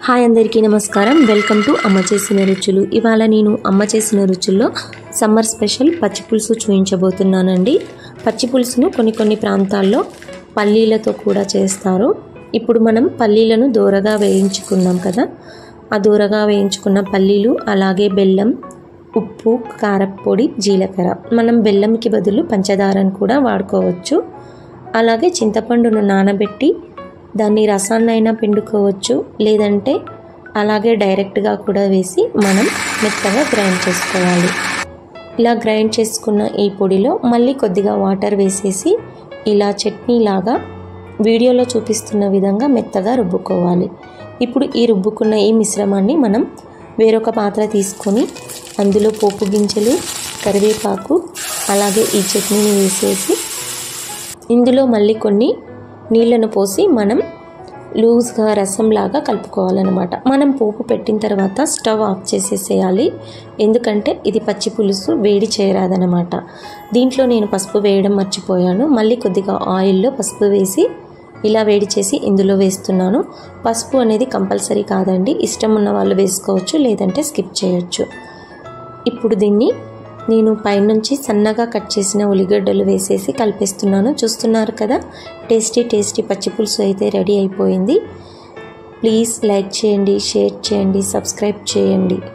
hi అందరికీ నమస్కారం welcome to అమ్మ చేసిన రుచులు ఇవాళ నేను అమ్మ చేసిన రుచుల్లో సమ్మర్ స్పెషల్ పచ్చి పులుసు చూపించబోతున్నానండి పచ్చి పులుసును కొన్ని కొన్ని ప్రాంతాల్లో పల్లీలతో కూడా చేస్తారు ఇప్పుడు మనం పల్లీలను దూరగా వేయించుకున్నాం కదా ఆ దూరగా వేయించుకున్న పల్లీలు అలాగే బెల్లం ఉప్పు కారప్పొడి జీలకర్ర మనం బెల్లంకి బదులు పంచదారను కూడా వాడుకోవచ్చు అలాగే చింతపండును నానబెట్టి దాన్ని రసాన్నైనా పిండుకోవచ్చు లేదంటే అలాగే డైరెక్ట్గా కూడా వేసి మనం మెత్తగా గ్రైండ్ చేసుకోవాలి ఇలా గ్రైండ్ చేసుకున్న ఈ పొడిలో మళ్ళీ కొద్దిగా వాటర్ వేసేసి ఇలా చట్నీ లాగా వీడియోలో చూపిస్తున్న విధంగా మెత్తగా రుబ్బుకోవాలి ఇప్పుడు ఈ రుబ్బుకున్న ఈ మిశ్రమాన్ని మనం వేరొక పాత్ర తీసుకొని అందులో పోపు గింజలు కరివేపాకు అలాగే ఈ చట్నీని వేసేసి ఇందులో మళ్ళీ కొన్ని నీళ్ళను పోసి మనం లూజ్గా రసంలాగా కలుపుకోవాలన్నమాట మనం పోపు పెట్టిన తర్వాత స్టవ్ ఆఫ్ చేసేసేయాలి ఎందుకంటే ఇది పచ్చి పులుసు వేడి చేయరాదనమాట దీంట్లో నేను పసుపు వేయడం మర్చిపోయాను మళ్ళీ కొద్దిగా ఆయిల్లో పసుపు వేసి ఇలా వేడి చేసి ఇందులో వేస్తున్నాను పసుపు అనేది కంపల్సరీ కాదండి ఇష్టం ఉన్న వాళ్ళు వేసుకోవచ్చు లేదంటే స్కిప్ చేయొచ్చు ఇప్పుడు దీన్ని నేను పైనుంచి సన్నగా కట్ చేసిన ఉల్లిగడ్డలు వేసేసి కలిపేస్తున్నాను చూస్తున్నారు కదా టేస్టీ టేస్టీ పచ్చి పులుసు అయితే రెడీ అయిపోయింది ప్లీజ్ లైక్ చేయండి షేర్ చేయండి సబ్స్క్రైబ్ చేయండి